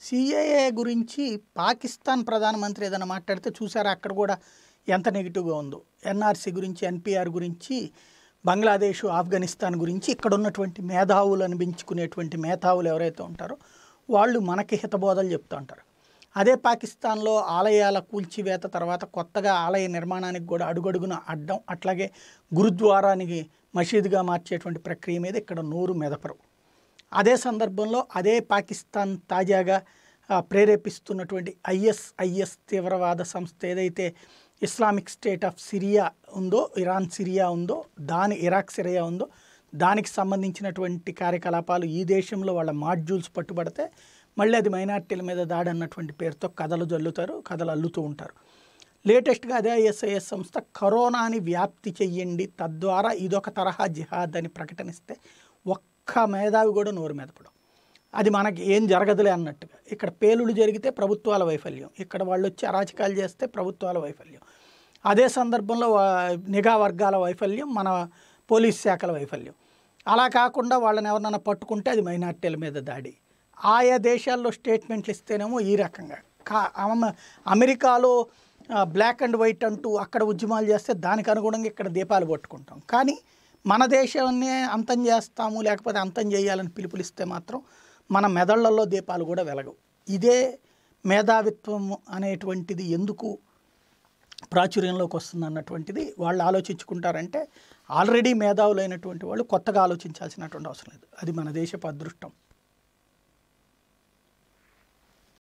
CAA గురించి పాకిస్తాన్ ప్రధానమంత్రి ఏదైనా మాట్లాడితే చూసారా అక్కడ కూడా ఎంత నెగిటివ్గా ఉందో ఎన్ఆర్సీ గురించి ఎన్పిఆర్ గురించి బంగ్లాదేశ్ ఆఫ్ఘనిస్తాన్ గురించి ఇక్కడ ఉన్నటువంటి మేధావులు అనిపించుకునేటువంటి మేధావులు ఎవరైతే ఉంటారో వాళ్ళు మనకి హితబోధలు చెప్తూ ఉంటారు అదే పాకిస్తాన్లో ఆలయాల కూల్చివేత తర్వాత కొత్తగా ఆలయ నిర్మాణానికి కూడా అడుగడుగున అడ్డం అట్లాగే గురుద్వారానికి మసీదుగా మార్చేటువంటి ప్రక్రియ మీద ఇక్కడ నోరు మెదపరు అదే సందర్భంలో అదే పాకిస్తాన్ తాజాగా ఆ, ప్రేరేపిస్తున్నటువంటి ఐఎస్ఐఎస్ తీవ్రవాద సంస్థ ఏదైతే ఇస్లామిక్ స్టేట్ ఆఫ్ సిరియా ఉందో ఇరాన్ సిరియా ఉందో దాని ఇరాక్ సిరియా ఉందో దానికి సంబంధించినటువంటి కార్యకలాపాలు ఈ దేశంలో వాళ్ళ మాడ్యూల్స్ పట్టుబడితే మళ్ళీ అది మైనార్టీల మీద దాడి అన్నటువంటి పేరుతో కథలు జల్లుతారు కథలు అల్లుతూ ఉంటారు లేటెస్ట్గా అదే ఐఎస్ఐఎస్ సంస్థ కరోనాని వ్యాప్తి చెయ్యండి తద్వారా ఇదొక తరహా జిహాద్ అని ప్రకటనిస్తే ఒక్క మేధావి కూడా నోరు మెదపడం అది మనకి ఏం జరగదులే అన్నట్టుగా ఇక్కడ పేలుడు జరిగితే ప్రభుత్వాల వైఫల్యం ఇక్కడ వాళ్ళు వచ్చి అరాచకాలు చేస్తే ప్రభుత్వాల వైఫల్యం అదే సందర్భంలో వా- నిఘా వర్గాల వైఫల్యం మన పోలీస్ శాఖల వైఫల్యం అలా కాకుండా వాళ్ళని ఎవరినైనా పట్టుకుంటే అది మైనార్టీల మీద దాడి ఆయా దేశాల్లో స్టేట్మెంట్లు ఇస్తేనేమో ఈ రకంగా కా అమ- అమెరికాలో ఆ, బ్లాక్ అండ్ వైట్ అంటూ అక్కడ ఉద్యమాలు చేస్తే దానికి అనుగుణంగా ఇక్కడ దీపాలు పట్టుకుంటాం కానీ మన దేశాన్ని అంతం చేస్తాము లేకపోతే అంతం చేయాలని పిలుపులిస్తే మాత్రం మన మెదళ్లలో దీపాలు కూడా వెలగవు ఇదే మేధావిత్వం అనేటువంటిది ఎందుకు ప్రాచుర్యంలోకి వస్తుంది అన్నటువంటిది వాళ్ళు ఆలోచించుకుంటారంటే ఆల్రెడీ మేధావులైనటువంటి వాళ్ళు కొత్తగా ఆలోచించాల్సినటువంటి అవసరం లేదు అది మన దేశపు అదృష్టం